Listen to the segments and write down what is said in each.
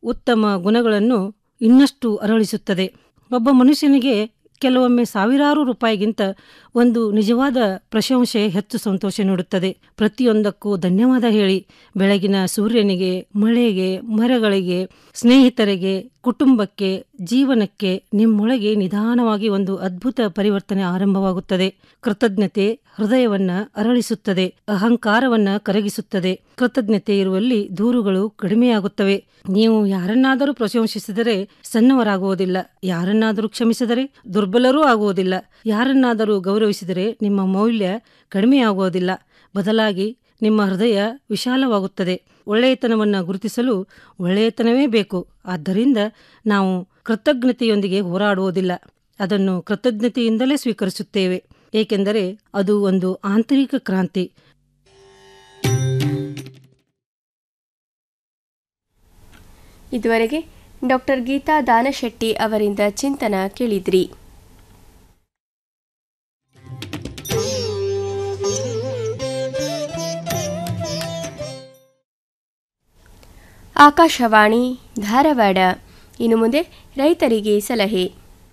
ಉತ್ತಮ ಗುಣಗಳನ್ನು ಇನ್ನಷ್ಟು ಅರಳಿಸುತ್ತದೆ ಒಬ್ಬ ಮನುಷ್ಯನಿಗೆ ಕೆಲವೊಮ್ಮೆ ಸಾವಿರಾರು ರೂಪಾಯಿಗಿಂತ ಒಂದು ನಿಜವಾದ ಪ್ರಶಂಸೆ ಹೆಚ್ಚು ಸಂತೋಷ ನೀಡುತ್ತದೆ ಪ್ರತಿಯೊಂದಕ್ಕೂ ಧನ್ಯವಾದ ಹೇಳಿ ಬೆಳಗಿನ ಸೂರ್ಯನಿಗೆ ಮಳೆಗೆ ಮರಗಳಿಗೆ ಸ್ನೇಹಿತರಿಗೆ ಕುಟುಂಬಕ್ಕೆ ಜೀವನಕ್ಕೆ ನಿಮ್ಮೊಳಗೆ ನಿಧಾನವಾಗಿ ಒಂದು ಅದ್ಭುತ ಪರಿವರ್ತನೆ ಆರಂಭವಾಗುತ್ತದೆ ಕೃತಜ್ಞತೆ ಹೃದಯವನ್ನ ಅರಳಿಸುತ್ತದೆ ಅಹಂಕಾರವನ್ನ ಕರಗಿಸುತ್ತದೆ ಕೃತಜ್ಞತೆ ಇರುವಲ್ಲಿ ದೂರುಗಳು ಕಡಿಮೆಯಾಗುತ್ತವೆ ನೀವು ಯಾರನ್ನಾದರೂ ಪ್ರಶಂಸಿಸಿದರೆ ಸಣ್ಣವರಾಗುವುದಿಲ್ಲ ಯಾರನ್ನಾದರೂ ಕ್ಷಮಿಸಿದರೆ ದುರ್ಬಲರೂ ಆಗುವುದಿಲ್ಲ ಯಾರನ್ನಾದರೂ ಗೌರವಿಸಿದರೆ ನಿಮ್ಮ ಮೌಲ್ಯ ಕಡಿಮೆಯಾಗುವುದಿಲ್ಲ ಬದಲಾಗಿ ನಿಮ್ಮ ಹೃದಯ ವಿಶಾಲವಾಗುತ್ತದೆ ಒಳ್ಳೆಯತನವನ್ನು ಗುರುತಿಸಲು ಒಳ್ಳೆಯತನವೇ ಬೇಕು ಆದ್ದರಿಂದ ನಾವು ಕೃತಜ್ಞತೆಯೊಂದಿಗೆ ಹೋರಾಡುವುದಿಲ್ಲ ಅದನ್ನು ಕೃತಜ್ಞತೆಯಿಂದಲೇ ಸ್ವೀಕರಿಸುತ್ತೇವೆ ಏಕೆಂದರೆ ಅದು ಒಂದು ಆಂತರಿಕ ಕ್ರಾಂತಿ ಇದುವರೆಗೆ ಡಾಕ್ಟರ್ ಗೀತಾ ದಾನಶೆಟ್ಟಿ ಅವರಿಂದ ಚಿಂತನ ಕೇಳಿದ್ರಿ ಆಕಾಶವಾಣಿ ಧಾರವಾಡ ಇನ್ನು ಮುಂದೆ ರೈತರಿಗೆ ಸಲಹೆ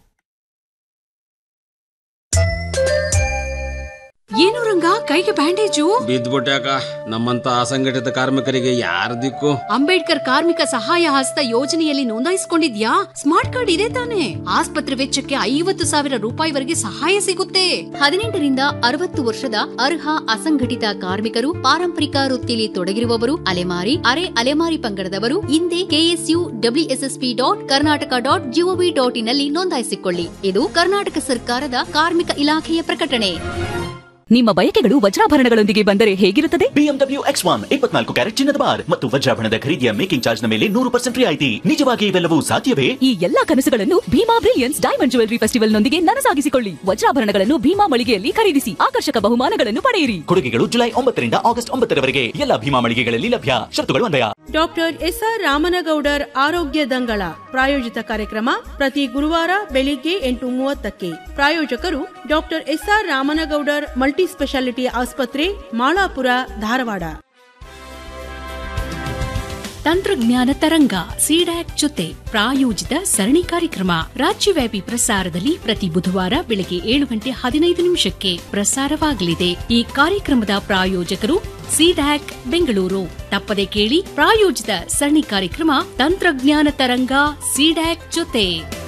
ಏನು ರಂಗ ಕೈಗೆ ಬ್ಯಾಂಡೇಜು ಬಿದ್ದ್ಬಿಟ್ಯಾಕ ನಮ್ಮಂತ ಅಸಂಘಟಿತ ಕಾರ್ಮಿಕರಿಗೆ ಯಾರ ದಿಕ್ಕು ಅಂಬೇಡ್ಕರ್ ಕಾರ್ಮಿಕ ಸಹಾಯ ಹಸ್ತ ಯೋಜನೆಯಲ್ಲಿ ನೋಂದಾಯಿಸಿಕೊಂಡಿದ್ಯಾ ಸ್ಮಾರ್ಟ್ ಕಾರ್ಡ್ ಇದೆ ತಾನೆ ಆಸ್ಪತ್ರೆ ವೆಚ್ಚಕ್ಕೆ ಐವತ್ತು ಸಾವಿರ ರೂಪಾಯಿವರೆಗೆ ಸಹಾಯ ಸಿಗುತ್ತೆ ಹದಿನೆಂಟರಿಂದ ಅರವತ್ತು ವರ್ಷದ ಅರ್ಹ ಅಸಂಘಟಿತ ಕಾರ್ಮಿಕರು ಪಾರಂಪರಿಕ ವೃತ್ತಿಲಿ ತೊಡಗಿರುವವರು ಅಲೆಮಾರಿ ಅರೆ ಅಲೆಮಾರಿ ಪಂಗಡದವರು ಹಿಂದೆ KSU WSSP dot Karnataka dot GOV dot ಇನ್ನಲ್ಲಿ ನೋಂದಾಯಿಸಿಕೊಳ್ಳಿ ಇದು ಕರ್ನಾಟಕ ಸರ್ಕಾರದ ಕಾರ್ಮಿಕ ಇಲಾಖೆಯ ಪ್ರಕಟಣೆ ನಿಮ್ಮ ಬಯಕೆಗಳು ವಜ್ರಾಭರಣಗಳೊಂದಿಗೆ ಬಂದರೆ ಹೇಗಿರುತ್ತದೆ ಬಿಎಂಡಬ್ಲ್ಯೂ ಎಕ್ಸ್ ಒನ್ ಇಪ್ಪತ್ನಾಲ್ಕು ಕ್ಯಾರೆಟ್ ಚಿನ್ನದ ಬಾರ್ ಮತ್ತು ವಜ್ರಾಭರಣದ ಖರೀದಿಯ ಮೇಕಿಂಗ್ ಚಾರ್ಜ್ ನ ಮೇಲೆ ನೂರು ಪರ್ಸೆಂಟ್ ರಿಯಾಯಿತಿ ನಿಜವಾಗಿ ಇವೆಲ್ಲವೂ ಸಾಧ್ಯವೇ ಈ ಎಲ್ಲಾ ಕನಸುಗಳನ್ನು Bhima brilliance diamond jewellery festival ನೊಂದಿಗೆ ನನಸಾಗಿಸಿಕೊಳ್ಳಿ ವಜ್ರಾಭರಣಗಳನ್ನು ಭೀಮಾ ಮಳಿಗೆಯಲ್ಲಿ ಖರೀದಿಸಿ ಆಕರ್ಷಕ ಬಹುಮಾನಗಳನ್ನು ಪಡೆಯಿರಿ ಕೊಡುಗೆಗಳು ಜುಲೈ ಒಂಬತ್ತರಿಂದ ಆಗಸ್ಟ್ ಒಂಬತ್ತರವರೆಗೆ ಎಲ್ಲ ಭೀಮಾ ಮಳಿಗೆಗಳಲ್ಲಿ ಲಭ್ಯ ಶರತ್ತುಗಳು ಅನ್ವಯ ಡಾಕ್ಟರ್ ಎಸ್ಆರ್ ರಾಮನಗೌಡರ್ ಆರೋಗ್ಯ ದಂಗಳ ಪ್ರಾಯೋಜಿತ ಕಾರ್ಯಕ್ರಮ ಪ್ರತಿ ಗುರುವಾರ ಬೆಳಿಗ್ಗೆ ಎಂಟು ಮೂವತ್ತಕ್ಕೆ ಪ್ರಾಯೋಜಕರು doctor SR Ramanagoudar multi speciality ಆಸ್ಪತ್ರೆ ಮಾಳಾಪುರ ಧಾರವಾಡ ತಂತ್ರಜ್ಞಾನ ತರಂಗ ಸಿಡ್ಯಾಕ್ ಜೊತೆ ಪ್ರಾಯೋಜಿತ ಸರಣಿ ಕಾರ್ಯಕ್ರಮ ರಾಜ್ಯವ್ಯಾಪಿ ಪ್ರಸಾರದಲ್ಲಿ ಪ್ರತಿ ಬುಧವಾರ ಬೆಳಗ್ಗೆ ಏಳು ಗಂಟೆ ಹದಿನೈದು ನಿಮಿಷಕ್ಕೆ ಪ್ರಸಾರವಾಗಲಿದೆ ಈ ಕಾರ್ಯಕ್ರಮದ ಪ್ರಾಯೋಜಕರು ಸಿಡ್ಯಾಕ್ ಬೆಂಗಳೂರು ತಪ್ಪದೆ ಕೇಳಿ ಪ್ರಾಯೋಜಿತ ಸರಣಿ ಕಾರ್ಯಕ್ರಮ ತಂತ್ರಜ್ಞಾನ ತರಂಗ ಸಿಡ್ಯಾಕ್ ಜೊತೆ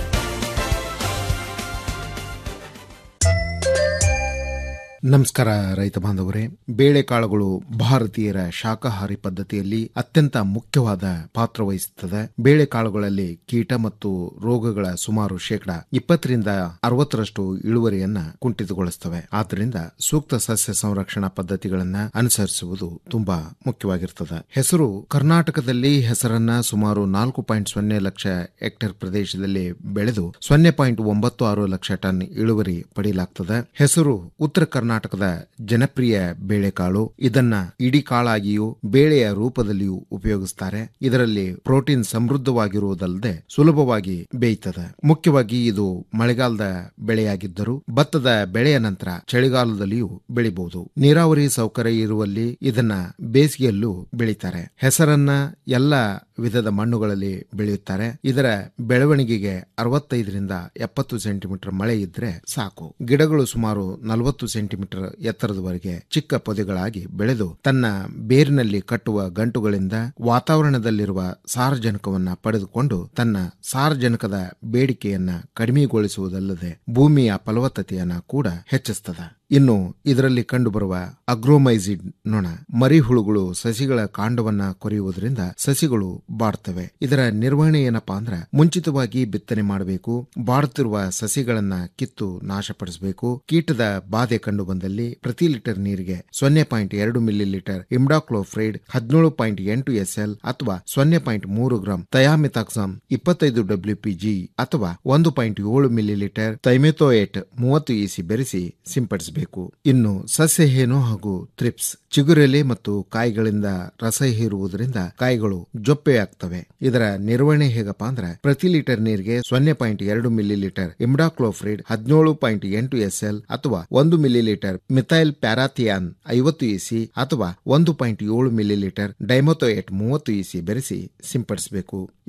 ನಮಸ್ಕಾರ ರೈತ ಬಾಂಧವರೇ ಬೇಳೆಕಾಳುಗಳು ಭಾರತೀಯರ ಶಾಕಾಹಾರಿ ಪದ್ಧತಿಯಲ್ಲಿ ಅತ್ಯಂತ ಮುಖ್ಯವಾದ ಪಾತ್ರ ವಹಿಸುತ್ತದೆ ಬೇಳೆಕಾಳುಗಳಲ್ಲಿ ಕೀಟ ಮತ್ತು ರೋಗಗಳ ಸುಮಾರು ಶೇಕಡ ಇಪ್ಪತ್ತರಿಂದ ಅರವತ್ತರಷ್ಟು ಇಳುವರಿಯನ್ನ ಕುಂಠಿತಗೊಳಿಸುತ್ತವೆ ಆದ್ದರಿಂದ ಸೂಕ್ತ ಸಸ್ಯ ಸಂರಕ್ಷಣಾ ಪದ್ಧತಿಗಳನ್ನ ಅನುಸರಿಸುವುದು ತುಂಬಾ ಮುಖ್ಯವಾಗಿರ್ತದೆ ಹೆಸರು ಕರ್ನಾಟಕದಲ್ಲಿ ಹೆಸರನ್ನ ಸುಮಾರು ನಾಲ್ಕು ಪಾಯಿಂಟ್ ಸೊನ್ನೆ ಲಕ್ಷ ಹೆಕ್ಟೇರ್ ಪ್ರದೇಶದಲ್ಲಿ ಬೆಳೆದು ಸೊನ್ನೆ ಪಾಯಿಂಟ್ ಒಂಬತ್ತು ಆರು ಲಕ್ಷ ಟನ್ ಇಳುವರಿ ಪಡೆಯಲಾಗ್ತದೆ ಹೆಸರು ಉತ್ತರ ಕರ್ನಾಟಕದ ಜನಪ್ರಿಯ ಬೇಳೆಕಾಳು ಇದನ್ನ ಇಡೀ ಕಾಳಾಗಿಯೂ ಬೇಳೆಯ ರೂಪದಲ್ಲಿಯೂ ಉಪಯೋಗಿಸ್ತಾರೆ ಇದರಲ್ಲಿ ಪ್ರೋಟೀನ್ ಸಮೃದ್ಧವಾಗಿರುವುದಲ್ಲದೆ ಸುಲಭವಾಗಿ ಬೇಯ್ತದೆ ಮುಖ್ಯವಾಗಿ ಇದು ಮಳೆಗಾಲದ ಬೆಳೆಯಾಗಿದ್ದರೂ ಭತ್ತದ ಬೆಳೆಯ ನಂತರ ಚಳಿಗಾಲದಲ್ಲಿಯೂ ಬೆಳಿಬಹುದು ನೀರಾವರಿ ಸೌಕರ್ಯ ಇರುವಲ್ಲಿ ಇದನ್ನ ಬೇಸಿಗೆಯಲ್ಲೂ ಬೆಳೀತಾರೆ ಹೆಸರನ್ನ ಎಲ್ಲ ವಿಧದ ಮಣ್ಣುಗಳಲ್ಲಿ ಬೆಳೆಯುತ್ತಾರೆ ಇದರ ಬೆಳವಣಿಗೆಗೆ ಅರವತ್ತೈದರಿಂದ ಎಪ್ಪತ್ತು ಸೆಂಟಿಮೀಟರ್ ಮಳೆ ಇದ್ರೆ ಸಾಕು ಗಿಡಗಳು ಸುಮಾರು ನಲವತ್ತು ಸೆಂಟಿಮೀಟರ್ ಎತ್ತರದವರೆಗೆ ಚಿಕ್ಕ ಪೊದೆಗಳಾಗಿ ಬೆಳೆದು ತನ್ನ ಬೇರಿನಲ್ಲಿ ಕಟ್ಟುವ ಗಂಟುಗಳಿಂದ ವಾತಾವರಣದಲ್ಲಿರುವ ಸಾರಜನಕವನ್ನ ಪಡೆದುಕೊಂಡು ತನ್ನ ಸಾರಜನಕದ ಬೇಡಿಕೆಯನ್ನ ಕಡಿಮೆಗೊಳಿಸುವುದಲ್ಲದೆ ಭೂಮಿಯ ಫಲವತ್ತತೆಯನ್ನ ಕೂಡ ಹೆಚ್ಚಿಸ್ತದ ಇನ್ನು ಇದರಲ್ಲಿ ಕಂಡುಬರುವ ಅಗ್ರೋಮೈಸಿಡ್ ನೊಣ ಮರಿಹುಳುಗಳು ಸಸಿಗಳ ಕಾಂಡವನ್ನ ಕೊರೆಯುವುದರಿಂದ ಸಸಿಗಳು ಬಾಡ್ತವೆ ಇದರ ನಿರ್ವಹಣೆ ಏನಪ್ಪಾ ಅಂದ್ರ ಮುಂಚಿತವಾಗಿ ಬಿತ್ತನೆ ಮಾಡಬೇಕು ಬಾಡುತ್ತಿರುವ ಸಸಿಗಳನ್ನ ಕಿತ್ತು ನಾಶಪಡಿಸಬೇಕು ಕೀಟದ ಬಾಧೆ ಕಂಡು ಬಂದಲ್ಲಿ ಪ್ರತಿ ಲೀಟರ್ ನೀರಿಗೆ ಸೊನ್ನೆ ಪಾಯಿಂಟ್ ಎರಡು ಮಿಲಿ ಲೀಟರ್ ಇಮ್ಡಾಕ್ಲೋಫ್ರೈಡ್ ಹದಿನೇಳು ಪಾಯಿಂಟ್ ಎಂಟು ಎಸ್ಎಲ್ ಅಥವಾ ಸೊನ್ನೆ ಪಾಯಿಂಟ್ ಮೂರು ಗ್ರಾಂ ಥಯಾಮಿತಾಕ್ಸಾಮ್ ಇಪ್ಪತ್ತೈದು ಡಬ್ಲ್ಯೂಪಿಜಿ ಅಥವಾ ಒಂದು ಪಾಯಿಂಟ್ ಏಳು ಮಿಲಿ ಲೀಟರ್ ಥೈಮೆಥೋಯೇಟ್ ಮೂವತ್ತು ಇಸಿ ಬೆರೆಸಿ ಸಿಂಪಡಿಸಬೇಕು ಇನ್ನು ಸಸ್ಯ ಹೇನು ಹಾಗೂ ಥ್ರಿಪ್ಸ್ ಚಿಗುರೆಲೆ ಮತ್ತು ಕಾಯಿಗಳಿಂದ ರಸ ಹೀರುವುದರಿಂದ ಕಾಯಿಗಳು ಜೊಪ್ಪೆಯಾಗ್ತವೆ ಇದರ ನಿರ್ವಹಣೆ ಹೇಗಪ್ಪ ಅಂದ್ರೆ ಪ್ರತಿ ಲೀಟರ್ ನೀರಿಗೆ ಸೊನ್ನೆ ಪಾಯಿಂಟ್ ಎರಡು ಮಿಲಿ ಲೀಟರ್ ಇಮ್ಡಾಕ್ಲೋಫ್ರಿಡ್ ಹದಿನೇಳು ಪಾಯಿಂಟ್ ಎಂಟು ಎಸ್ಎಲ್ ಅಥವಾ ಒಂದು ಮಿಲಿ ಲೀಟರ್ ಮಿಥೈಲ್ ಪ್ಯಾರಾಥಿಯಾನ್ ಐವತ್ತು ಇಸಿ ಅಥವಾ ಒಂದು ಪಾಯಿಂಟ್ ಏಳು ಮಿಲಿ ಲೀಟರ್ ಡೈಮೊಥೋಯೇಟ್ ಮೂವತ್ತು ಇಸಿ ಬೆರೆಸಿ ಸಿಂಪಡಿಸಬೇಕು